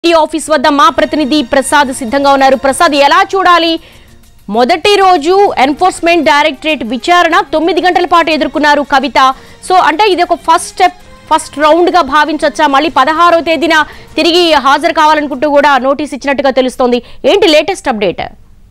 ఈ ఆఫీస్ వద్ద మా ప్రతినిధి ప్రసాద్ సిద్ధంగా ఉన్నారు ప్రసాద్ ఎలా చూడాలి మొదటి రోజు ఎన్ఫోర్స్మెంట్ డైరెక్టరేట్ విచారణ తొమ్మిది గంటల పాటు ఎదుర్కొన్నారు కవిత సో అంటే ఇది ఒక ఫస్ట్ స్టెప్ ఫస్ట్ రౌండ్ గా భావించవచ్చా మళ్ళీ పదహారో తేదీన తిరిగి హాజరు కావాలనుకుంటూ కూడా నోటీస్ ఇచ్చినట్టుగా తెలుస్తోంది ఏంటి లేటెస్ట్ అప్డేట్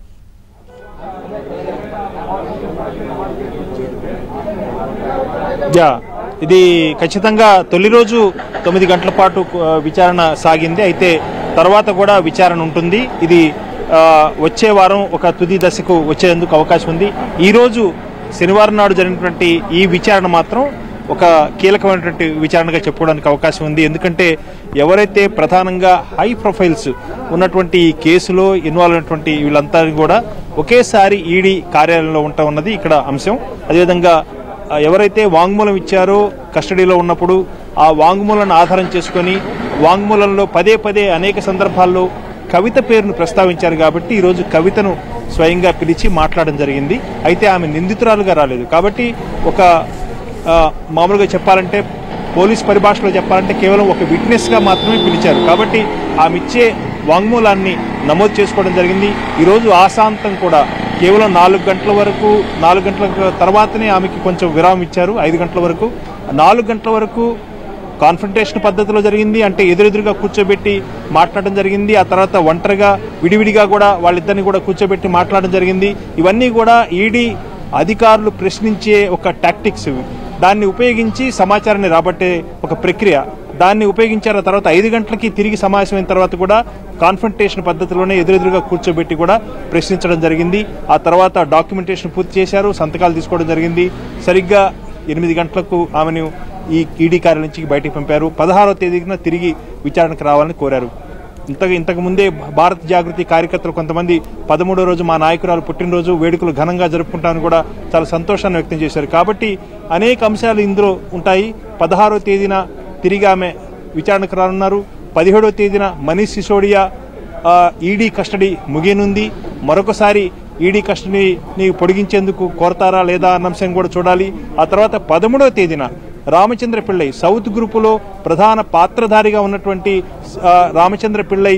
యా ఇది ఖచ్చితంగా తొలి రోజు తొమ్మిది గంటల పాటు ఆ, విచారణ సాగింది అయితే తర్వాత కూడా విచారణ ఉంటుంది ఇది ఆ, వచ్చే వారం ఒక తుది దశకు వచ్చేందుకు అవకాశం ఉంది ఈ రోజు శనివారం నాడు జరిగినటువంటి ఈ విచారణ మాత్రం ఒక కీలకమైనటువంటి విచారణగా చెప్పుకోవడానికి అవకాశం ఉంది ఎందుకంటే ఎవరైతే ప్రధానంగా హై ప్రొఫైల్స్ ఉన్నటువంటి ఈ కేసులో ఇన్వాల్వ్ అయినటువంటి వీళ్ళంతా కూడా ఒకేసారి ఈడీ కార్యాలయంలో ఉంటా ఉన్నది ఇక్కడ అంశం అదేవిధంగా ఆ, ఎవరైతే వాంగ్మూలం ఇచ్చారో కస్టడీలో ఉన్నప్పుడు ఆ వాంగ్మూలాన్ని ఆధారం చేసుకొని వాంగ్మూలంలో పదే పదే అనేక సందర్భాల్లో కవిత పేరును ప్రస్తావించారు కాబట్టి ఈరోజు కవితను స్వయంగా పిలిచి మాట్లాడడం జరిగింది అయితే ఆమె నిందితురాలుగా రాలేదు కాబట్టి ఒక ఆ, మామూలుగా చెప్పాలంటే పోలీస్ పరిభాషలో చెప్పాలంటే కేవలం ఒక విట్నెస్గా మాత్రమే పిలిచారు కాబట్టి ఆమె ఇచ్చే వాంగ్మూలాన్ని నమోదు చేసుకోవడం జరిగింది ఈరోజు ఆశాంతం కూడా కేవలం నాలుగు గంటల వరకు నాలుగు గంటల తర్వాతనే ఆమెకి కొంచెం విరామం ఇచ్చారు ఐదు గంటల వరకు నాలుగు గంటల వరకు కాన్ఫrontation పద్ధతిలో జరిగింది అంటే ఎదురెదురుగా కూర్చోబెట్టి మాట్లాడడం జరిగింది ఆ తర్వాత ఒంటరిగా విడివిడిగా కూడా వాళ్ళిద్దరిని కూడా కూర్చోబెట్టి మాట్లాడడం జరిగింది ఇవన్నీ కూడా ఈడీ అధికారులు ప్రశ్నించే ఒక టాక్టిక్స్ ఇవి దాన్ని ఉపయోగించి సమాచారాన్ని రాబట్టే ఒక ప్రక్రియ దాన్ని ఉపయోగించారు ఆ తర్వాత ఐదు గంటలకి తిరిగి సమావేశమైన తర్వాత కూడా కాన్ఫrontation పద్ధతిలోనే ఎదురెదురుగా కూర్చోబెట్టి కూడా ప్రశ్నించడం జరిగింది ఆ తర్వాత డాక్యుమెంటేషన్ పూర్తి చేశారు సంతకాలు తీసుకోవడం జరిగింది సరిగ్గా ఎనిమిది గంటలకు ఆమెను ఈ ఈడీ కార్యాలయం నుంచి బయటికి పంపారు పదహారవ తేదీన తిరిగి విచారణకు రావాలని కోరారు ఇంతకు ఇంతకు ముందే భారత్ జాగృతి కార్యకర్తలు కొంతమంది పదమూడో రోజు మా నాయకురాలు పుట్టినరోజు వేడుకలు ఘనంగా జరుపుకుంటామని కూడా చాలా సంతోషాన్ని వ్యక్తం చేశారు కాబట్టి అనేక అంశాలు ఇందులో ఉంటాయి పదహారో తేదీన తిరిగి ఆమె విచారణకు రానున్నారు పదిహేడో తేదీన మనీష్ సిసోడియా ఆ, ఈడీ కస్టడీ ముగియనుంది మరొకసారి ఈడీ కస్టడీని పొడిగించేందుకు కోరతారా లేదా అన్న అంశం కూడా చూడాలి ఆ తర్వాత పదమూడవ తేదీన రామచంద్ర పిళ్ళై సౌత్ గ్రూపులో ప్రధాన పాత్రధారిగా ఉన్నటువంటి ఆ, రామచంద్ర పిళ్ళై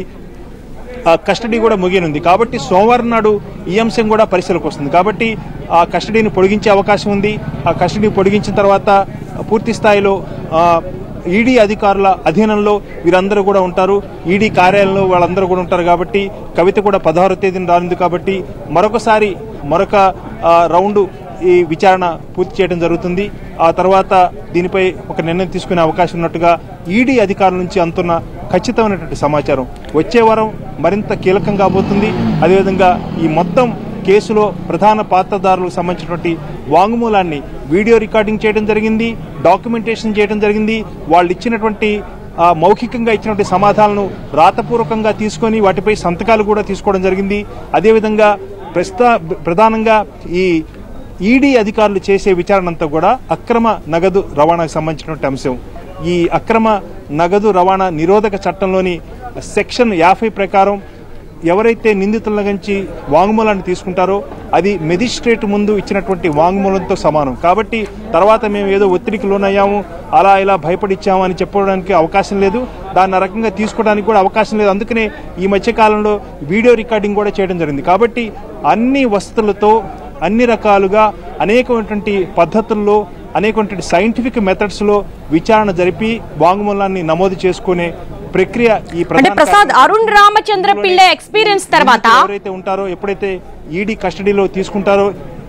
ఆ కస్టడీ కూడా ముగియనుంది కాబట్టి సోమవారం నాడు ఈ అంశం కూడా పరిశీలనకు వస్తుంది కాబట్టి ఆ కస్టడీని పొడిగించే అవకాశం ఉంది ఆ కస్టడీ పొడిగించిన తర్వాత పూర్తి స్థాయిలో ఆ, ఈడీ అధికారుల అధీనంలో వీరందరూ కూడా ఉంటారు ఈడీ కార్యాలయంలో వాళ్ళందరూ కూడా ఉంటారు కాబట్టి కవిత కూడా పదహారో తేదీన రానుంది కాబట్టి మరొకసారి మరొక ఆ, రౌండ్ ఈ విచారణ పూర్తి చేయడం జరుగుతుంది ఆ తర్వాత దీనిపై ఒక నిర్ణయం తీసుకునే అవకాశం ఉన్నట్టుగా ఈడీ అధికారుల నుంచి అందుతున్న ఖచ్చితమైనటువంటి సమాచారం వచ్చే వారం మరింత కీలకం కాబోతుంది అదేవిధంగా ఈ మొత్తం కేసులో ప్రధాన పాత్రదారులకు సంబంధించినటువంటి వాంగ్మూలాన్ని వీడియో రికార్డింగ్ చేయడం జరిగింది డాక్యుమెంటేషన్ చేయడం జరిగింది వాళ్ళు ఇచ్చినటువంటి ఆ మౌఖికంగా ఇచ్చినటువంటి సమాధానాలను రాతపూర్వకంగా తీసుకొని వాటిపై సంతకాలు కూడా తీసుకోవడం జరిగింది అదేవిధంగా ప్రస్తుత ప్రధానంగా ఈ ఈడీ అధికారులు చేసే విచారణ అంతా కూడా అక్రమ నగదు రవాణాకు సంబంధించినటువంటి అంశం ఈ అక్రమ నగదు రవాణా నిరోధక చట్టంలోని సెక్షన్ యాభై ప్రకారం ఎవరైతే నిందితుల నుంచి వాంగ్మూలాన్ని తీసుకుంటారో అది మెజిస్ట్రేట్ ముందు ఇచ్చినటువంటి వాంగ్మూలంతో సమానం కాబట్టి తర్వాత మేము ఏదో ఒత్తిడికి లోనయ్యాము అలా ఇలా భయపడిచ్చాము అని చెప్పడానికి అవకాశం లేదు దాన్ని ఆ రకంగా తీసుకోవడానికి కూడా అవకాశం లేదు అందుకనే ఈ మధ్య కాలంలో వీడియో రికార్డింగ్ కూడా చేయడం జరిగింది కాబట్టి అన్ని వసతులతో అన్ని రకాలుగా అనేకమైనటువంటి పద్ధతుల్లో అనేకమైనటువంటి సైంటిఫిక్ మెథడ్స్లో విచారణ జరిపి వాంగ్మూలాన్ని నమోదు చేసుకునే ప్రక్రియ ఈ అంటే ప్రధాన ప్రసాద్ అరుణ్ రామచంద్ర పిళ్ళై ఎక్స్పీరియన్స్ తర్వాత ఎవరైతే ఉంటారో ఎప్పుడైతే ఈడీ కస్టడీలో తీసుకుంటారో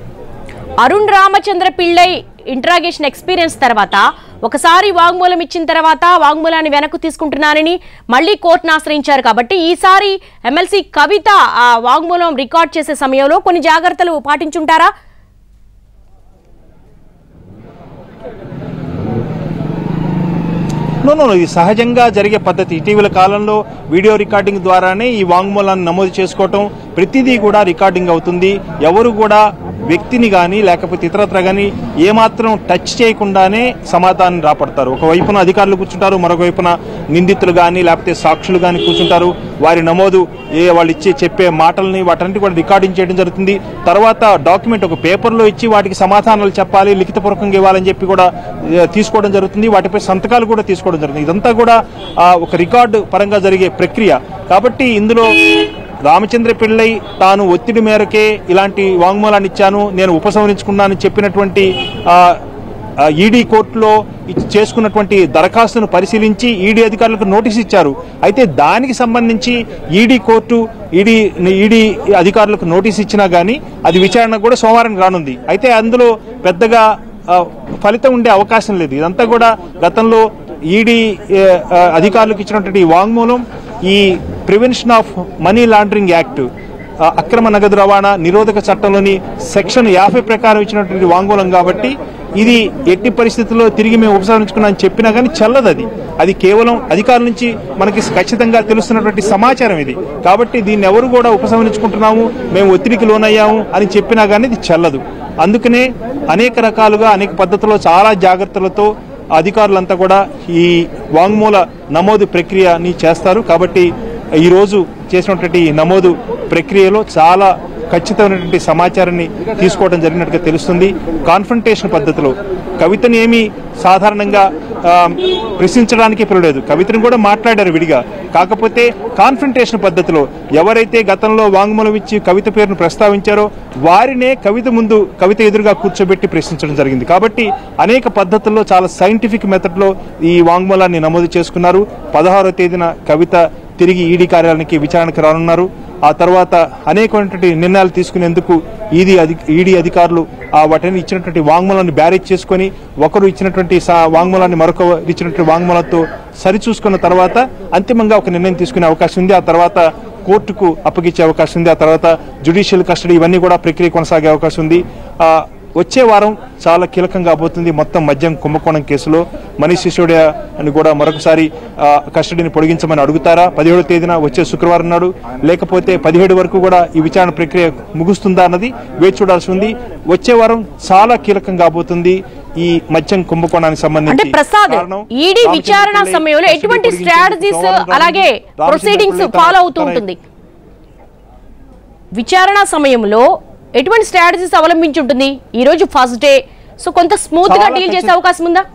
అరుణ్ రామచంద్ర పిళ్ళై ఇంట్రాగేషన్ ఎక్స్పీరియన్స్ తర్వాత ఒకసారి వాంగ్మూలం ఇచ్చిన తర్వాత వాంగ్మూలాన్ని వెనక్కు తీసుకుంటున్నారని మళ్ళీ కోర్టును ఆశ్రయించారు కాబట్టి ఈసారి ఎమ్మెల్సీ కవిత ఆ వాంగ్మూలం రికార్డ్ చేసే సమయంలో కొన్ని జాగ్రత్తలు పాటించుంటారా నో నో ఇది సహజంగా జరిగే పద్ధతి ఇటీవల కాలంలో వీడియో రికార్డింగ్ ద్వారానే ఈ వాంగ్మూలాన్ని నమోదు చేసుకోవటం ప్రతిదీ కూడా రికార్డింగ్ అవుతుంది ఎవరు కూడా వ్యక్తిని కానీ లేకపోతే ఇతరత్ర కానీ ఏమాత్రం టచ్ చేయకుండానే సమాధానం రాపడతారు ఒకవైపున అధికారులు కూర్చుంటారు మరొక వైపున నిందితులు కానీ లేకపోతే సాక్షులు కానీ కూర్చుంటారు వారి నమోదు ఏ వాళ్ళు ఇచ్చే చెప్పే మాటల్ని వాటన్నిటి కూడా రికార్డింగ్ చేయడం జరుగుతుంది తర్వాత డాక్యుమెంట్ ఒక పేపర్లో ఇచ్చి వాటికి సమాధానాలు చెప్పాలి లిఖితపూర్వకంగా ఇవ్వాలని చెప్పి కూడా ఏ, తీసుకోవడం జరుగుతుంది వాటిపై సంతకాలు కూడా తీసుకోవడం జరుగుతుంది ఇదంతా కూడా ఆ, ఒక రికార్డు పరంగా జరిగే ప్రక్రియ కాబట్టి ఇందులో రామచంద్ర పిళ్ళై తాను ఒత్తిడి మేరకే ఇలాంటి వాంగ్మూలాన్ని ఇచ్చాను నేను ఉపసంహరించుకున్నానని చెప్పినటువంటి ఆ, ఆ, ఈడీ కోర్టులో ఇచ్చి- చేసుకున్నటువంటి దరఖాస్తును పరిశీలించి ఈడీ అధికారులకు నోటీస్ ఇచ్చారు అయితే దానికి సంబంధించి ఈడీ కోర్టు ఈడీ ఈడీ అధికారులకు నోటీస్ ఇచ్చినా గానీ అది విచారణ కూడా సోమవారం రానుంది అయితే అందులో పెద్దగా ఆ, ఫలితం ఉండే అవకాశం లేదు ఇదంతా కూడా గతంలో ఈడీ ఏ, ఆ, అధికారులకు ఇచ్చినటువంటి ఈ వాంగ్మూలం ఈ prevention of money laundering act ఆ, అక్రమ నగదు రవాణా నిరోధక చట్టంలోని సెక్షన్ యాభై ప్రకారం ఇచ్చినటువంటి వాంగ్మూలం కాబట్టి ఇది ఎట్టి పరిస్థితుల్లో తిరిగి మేము ఉపసంహరించుకున్నామని చెప్పినా కానీ చెల్లదు అది అది కేవలం అధికారుల నుంచి మనకి ఖచ్చితంగా తెలుస్తున్నటువంటి సమాచారం ఇది కాబట్టి దీన్ని ఎవరు కూడా ఉపసంహరించుకుంటున్నాము మేము ఒత్తిడికి లోనయ్యాము అని చెప్పినా కానీ ఇది చెల్లదు అందుకనే అనేక రకాలుగా అనేక పద్ధతుల్లో చాలా జాగ్రత్తలతో అధికారులంతా కూడా ఈ వాంగ్మూల నమోదు ప్రక్రియని చేస్తారు కాబట్టి ఈ రోజు చేసినటువంటి ఈ నమోదు ప్రక్రియలో చాలా ఖచ్చితమైనటువంటి సమాచారాన్ని తీసుకోవడం జరిగినట్టుగా తెలుస్తుంది కాన్ఫ్రంటేషన్ పద్ధతిలో కవితని ఏమీ సాధారణంగా ఆ, ప్రశ్నించడానికి పిలవలేదు కవితను కూడా మాట్లాడారు విడిగా కాకపోతే కాన్ఫ్రంటేషన్ పద్ధతిలో ఎవరైతే గతంలో వాంగ్మూలం ఇచ్చి కవిత పేరును ప్రస్తావించారో వారినే కవిత ముందు కవిత ఎదురుగా కూర్చోబెట్టి ప్రశ్నించడం జరిగింది కాబట్టి అనేక పద్ధతుల్లో చాలా సైంటిఫిక్ మెథడ్లో ఈ వాంగ్మూలాన్ని నమోదు చేసుకున్నారు పదహారో తేదీన కవిత తిరిగి ఈడీ కార్యాలయానికి విచారణకు రానున్నారు ఆ తర్వాత అనేకమైనటువంటి నిర్ణయాలు తీసుకునేందుకు ఈడీ అధి ఈడీ అధికారులు ఆ వాటిని ఇచ్చినటువంటి వాంగ్మూలాన్ని బ్యారేజ్ చేసుకొని ఒకరు ఇచ్చినటువంటి సా- వాంగ్మూలాన్ని మరొకరు ఇచ్చినటువంటి వాంగ్మూలంతో సరిచూసుకున్న తర్వాత అంతిమంగా ఒక నిర్ణయం తీసుకునే అవకాశం ఉంది ఆ తర్వాత కోర్టుకు అప్పగించే అవకాశం ఉంది ఆ తర్వాత జ్యుడిషియల్ కస్టడీ ఇవన్నీ కూడా ప్రక్రియ కొనసాగే అవకాశం ఉంది ఆ, వచ్చే వారం చాలా కీలకం కాబోతుంది మొత్తం మద్యం కుంభకోణం కేసులో మనీష్ సిసోడియా అని కూడా మరొకసారి ఆ, కస్టడీని పొడిగించమని అడుగుతారా పదిహేడో తేదీన వచ్చే శుక్రవారం నాడు లేకపోతే పదిహేడు వరకు కూడా ఈ విచారణ ప్రక్రియ ముగుస్తుందా అన్నది వేచి చూడాల్సి ఉంది వచ్చే వారం చాలా కీలకం కాబోతుంది ఈ మద్యం కుంభకోణానికి అంటే సంబంధించి ప్రసాద్ కారణం ఈడీ రామచంద్ర విచారణ పిల్లై సమయంలో కస్టడీ ఎటువంటి పొడిగించి స్ట్రాటజీస్ సోమవారం రానుంది. అలాగే రామచంద్ర ప్రొసీడింగ్స్ పిల్లై తన- ఫాలో అవుతూ తన- ఉంటుంది విచారణ సమయంలో ఎటువంటి స్ట్రాటజీస్ అవలంబించి ఉంటుంది ఈ రోజు ఫస్ట్ డే సో కొంత స్మూత్ గా చాలా డీల్ చేసే ఖచ్చిత- అవకాశం ఉందా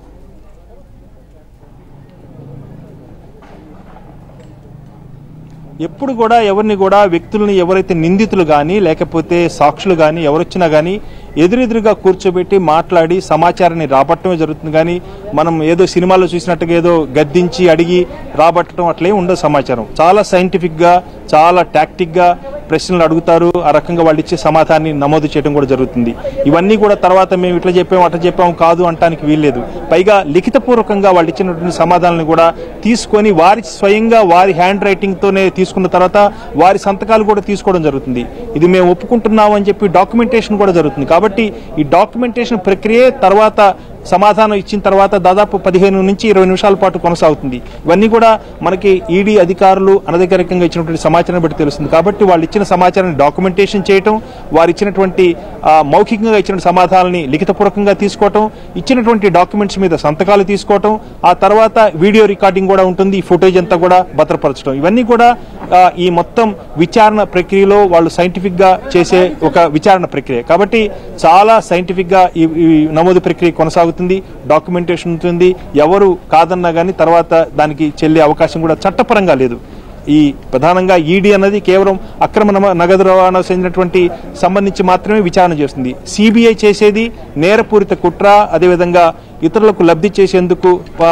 ఎప్పుడు కూడా ఎవరిని కూడా వ్యక్తుల్ని ఎవరైతే నిందితులు కానీ లేకపోతే సాక్షులు కానీ ఎవరొచ్చినా కానీ ఎదురెదురుగా కూర్చోబెట్టి మాట్లాడి సమాచారాన్ని రాబట్టడమే జరుగుతుంది కానీ మనం ఏదో సినిమాలో చూసినట్టుగా ఏదో గద్దించి అడిగి రాబట్టడం అట్లే ఉండదు సమాచారం చాలా సైంటిఫిక్ గా చాలా టాక్టిక్ గా ప్రశ్నలు అడుగుతారు ఆ రకంగా వాళ్ళు ఇచ్చే సమాధానాన్ని నమోదు చేయడం కూడా జరుగుతుంది ఇవన్నీ కూడా తర్వాత మేము ఇట్లా చెప్పాము అట్లా చెప్పాము కాదు అంటానికి వీల్లేదు పైగా లిఖితపూర్వకంగా వాళ్ళు ఇచ్చినటువంటి సమాధానాలను కూడా తీసుకొని వారి స్వయంగా వారి హ్యాండ్ రైటింగ్ తోనే తీసుకున్న తర్వాత వారి సంతకాలు కూడా తీసుకోవడం జరుగుతుంది ఇది మేము ఒప్పుకుంటున్నాము అని చెప్పి డాక్యుమెంటేషన్ కూడా జరుగుతుంది కాబట్టి ఈ డాక్యుమెంటేషన్ ప్రక్రియ తర్వాత సమాధానం ఇచ్చిన తర్వాత దాదాపు పదిహేను నుంచి ఇరవై నిమిషాల పాటు కొనసాగుతుంది ఇవన్నీ కూడా మనకి ఈడీ అధికారులు అనధికారికంగా ఇచ్చినటువంటి సమాచారం బట్టి తెలుస్తుంది కాబట్టి వాళ్ళు ఇచ్చిన సమాచారాన్ని డాక్యుమెంటేషన్ చేయటం వారు ఇచ్చినటువంటి ఆ, మౌఖికంగా ఇచ్చిన సమాధానాలని లిఖితపూర్వకంగా తీసుకోవటం ఇచ్చినటువంటి డాక్యుమెంట్స్ మీద సంతకాలు తీసుకోవటం ఆ తర్వాత వీడియో రికార్డింగ్ కూడా ఉంటుంది ఈ ఫుటేజ్ అంతా కూడా భద్రపరచడం ఇవన్నీ కూడా ఆ, ఈ మొత్తం విచారణ ప్రక్రియలో వాళ్ళు సైంటిఫిక్ గా చేసే ఒక విచారణ ప్రక్రియ కాబట్టి చాలా సైంటిఫిక్ గా ఈ ఈ నమోదు ప్రక్రియ కొనసాగుతుంది డాక్యుమెంటేషన్ ఉంటుంది ఎవరు కాదన్నా కానీ తర్వాత దానికి చెల్లే అవకాశం కూడా చట్టపరంగా లేదు ఈ ప్రధానంగా ఈడీ అన్నది కేవలం అక్రమ నమ- నగదు రవాణా చెందినటువంటి సంబంధించి మాత్రమే విచారణ చేస్తుంది సిబిఐ చేసేది నేరపూరిత కుట్ర అదేవిధంగా ఇతరులకు లబ్ధి చేసేందుకు ఆ,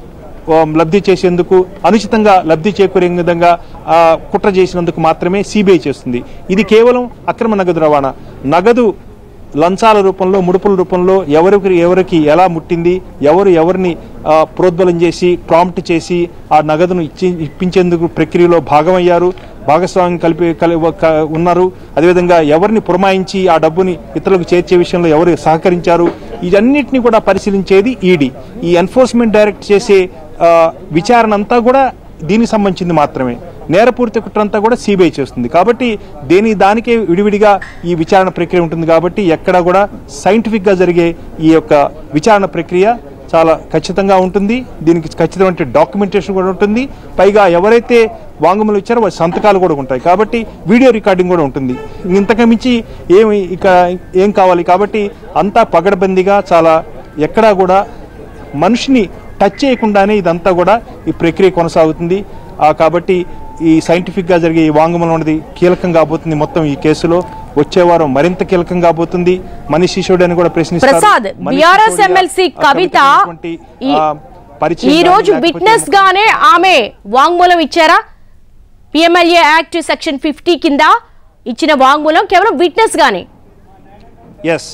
ఆ, లబ్ధి చేసేందుకు అనుచితంగా లబ్ధి చేకూరే విధంగా ఆ, కుట్ర చేసినందుకు మాత్రమే సిబిఐ చేస్తుంది ఇది కేవలం అక్రమ నగదు రవాణా నగదు లంచాల రూపంలో ముడుపుల రూపంలో ఎవరికి ఎవరికి ఎలా ముట్టింది ఎవరు ఎవరిని ఆ, ప్రోద్బలం చేసి ప్రాంప్ట్ చేసి ఆ నగదును ఇచ్చి ఇప్పించేందుకు ప్రక్రియలో భాగమయ్యారు భాగస్వామ్యం కలిపి కలి క- ఉన్నారు అదేవిధంగా ఎవరిని పురమాయించి ఆ డబ్బుని ఇతరులకు చేర్చే విషయంలో ఎవరు సహకరించారు ఇవన్నిటిని కూడా పరిశీలించేది ఈడీ ఈ ఎన్ఫోర్స్మెంట్ డైరెక్ట్ చేసే ఆ, విచారణ అంతా కూడా దీనికి సంబంధించింది మాత్రమే నేరపూరిత కుట్రంతా కూడా సిబిఐ చేస్తుంది కాబట్టి దేని దానికే విడివిడిగా ఈ విచారణ ప్రక్రియ ఉంటుంది కాబట్టి ఎక్కడ కూడా సైంటిఫిక్గా జరిగే ఈ యొక్క విచారణ ప్రక్రియ చాలా ఖచ్చితంగా ఉంటుంది దీనికి ఖచ్చితమైన డాక్యుమెంటేషన్ కూడా ఉంటుంది పైగా ఎవరైతే వాంగ్మూలం ఇచ్చారో వారి సంతకాలు కూడా ఉంటాయి కాబట్టి వీడియో రికార్డింగ్ కూడా ఉంటుంది ఇంతకు మించి ఏమి ఇక ఏం కావాలి కాబట్టి అంతా పగడబందీగా చాలా ఎక్కడా కూడా మనిషిని టచ్ చేయకుండానే ఇదంతా కూడా ఈ ప్రక్రియ కొనసాగుతుంది ఆ కాబట్టి ఈ సైంటిఫిక్గా జరిగే ఈ వాంగ్మూలం అనేది కీలకం కాబోతుంది మొత్తం ఈ కేసులో వచ్చే వారం మరింత కీలకం కాబోతుంది మనీష్ సిసోడి అని కూడా ప్రశ్నిస్తారు ప్రసాద్, మనీష్ BRS సిసోడియా, ఎమ్మెల్సీ ఆ కవిత కవితకున్నటువంటి, ఈ- ఆ, పరిచయం ఈ కానీ రోజు లేకపోతే విట్నెస్ గానే ఆమె వాంగ్మూలం ఇచ్చారా పిఎంఎల్ఏ యాక్ట్ సెక్షన్ ఫిఫ్టీ కింద ఇచ్చిన వాంగ్మూలం కేవలం విట్నెస్ గానే ఎస్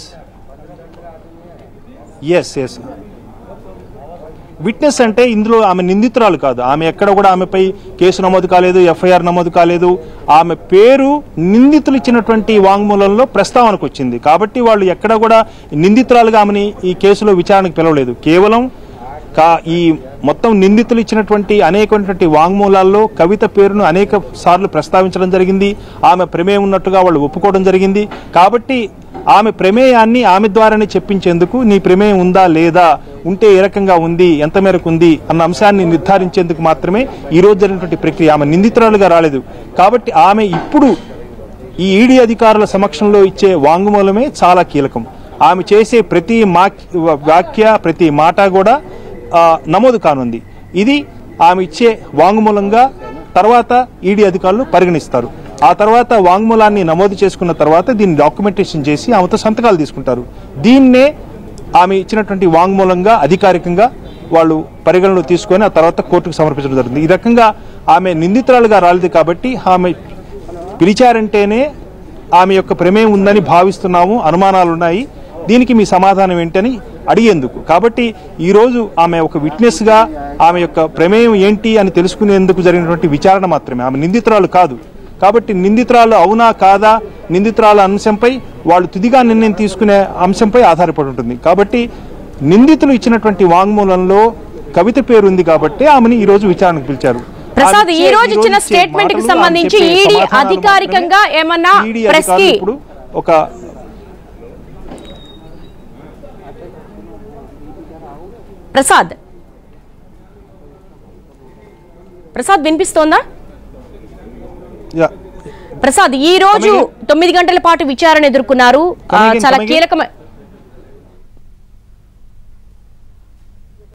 ఎస్ ఎస్ విట్నెస్ అంటే ఇందులో ఆమె నిందితురాలు కాదు ఆమె ఎక్కడ కూడా ఆమెపై కేసు నమోదు కాలేదు ఎఫ్ఐఆర్ నమోదు కాలేదు ఆమె పేరు నిందితులు ఇచ్చినటువంటి వాంగ్మూలంలో ప్రస్తావనకు వచ్చింది కాబట్టి వాళ్ళు ఎక్కడ కూడా నిందితురాలుగా ఆమెని ఈ కేసులో విచారణకు పిలవలేదు కేవలం కా ఈ మొత్తం నిందితులు ఇచ్చినటువంటి అనేకటువంటి వాంగ్మూలాల్లో కవిత పేరును అనేక సార్లు ప్రస్తావించడం జరిగింది ఆమె ప్రమేయం ఉన్నట్టుగా వాళ్ళు ఒప్పుకోవడం జరిగింది కాబట్టి ఆమె ప్రమేయాన్ని ఆమె ద్వారానే చెప్పించేందుకు నీ ప్రమేయం ఉందా లేదా ఉంటే ఏ రకంగా ఉంది ఎంత మేరకు ఉంది అన్న అంశాన్ని నిర్ధారించేందుకు మాత్రమే ఈ రోజు జరిగినటువంటి ప్రక్రియ ఆమె నిందితురాలుగా రాలేదు కాబట్టి ఆమె ఇప్పుడు ఈ ఈడీ అధికారుల సమక్షంలో ఇచ్చే వాంగ్మూలమే చాలా కీలకం ఆమె చేసే ప్రతి మాక్ వాక్య ప్రతి మాట కూడా ఆ, నమోదు కానుంది ఇది ఆమె ఇచ్చే వాంగ్మూలంగా తర్వాత ఈడీ అధికారులు పరిగణిస్తారు ఆ తర్వాత వాంగ్మూలాన్ని నమోదు చేసుకున్న తర్వాత దీన్ని డాక్యుమెంటేషన్ చేసి ఆమెతో సంతకాలు తీసుకుంటారు దీన్నే ఆమె ఇచ్చినటువంటి వాంగ్మూలంగా అధికారికంగా వాళ్ళు పరిగణలో తీసుకొని ఆ తర్వాత కోర్టుకు సమర్పించడం జరుగుతుంది ఈ రకంగా ఆమె నిందితురాలుగా రాలేదు కాబట్టి ఆమె పిలిచారంటేనే ఆమె యొక్క ప్రమేయం ఉందని భావిస్తున్నాము అనుమానాలు ఉన్నాయి దీనికి మీ సమాధానం ఏంటని అడిగేందుకు కాబట్టి ఈరోజు ఆమె ఒక విట్నెస్గా ఆమె యొక్క ప్రమేయం ఏంటి అని తెలుసుకునేందుకు జరిగినటువంటి విచారణ మాత్రమే ఆమె నిందితురాలు కాదు కాబట్టి నిందితురాలు అవునా కాదా నిందితురాల అంశంపై వాళ్ళు తుదిగా నిర్ణయం తీసుకునే అంశంపై ఆధారపడి ఉంటుంది కాబట్టి నిందితులు ఇచ్చినటువంటి వాంగ్మూలంలో కవిత పేరు ఉంది కాబట్టి ఆమెని ఈ రోజు విచారణకు పిలిచారు ప్రసాద్ ఆమె ఈ ఇచ్చే- రోజు ఈ ఇచ్చిన ఇచ్చే స్టేట్మెంట్ కి మాటలు, ఆమె సంబంధించి చెప్పే ఈడీ సమాధానాలు అధికారికంగా మాత్రమే ఏమన్నా ఈడీ ప్రెస్ అధికారులు కి ఇప్పుడు ఒక ప్రసాద్ ప్రసాద్ వినిపిస్తోందా యా, ప్రసాద్ ఈ రోజు Come తొమ్మిది గంటల పాటు విచారణ ఎదుర్కొన్నారు ఆ, Come again, చాలా come again. కీలకమైన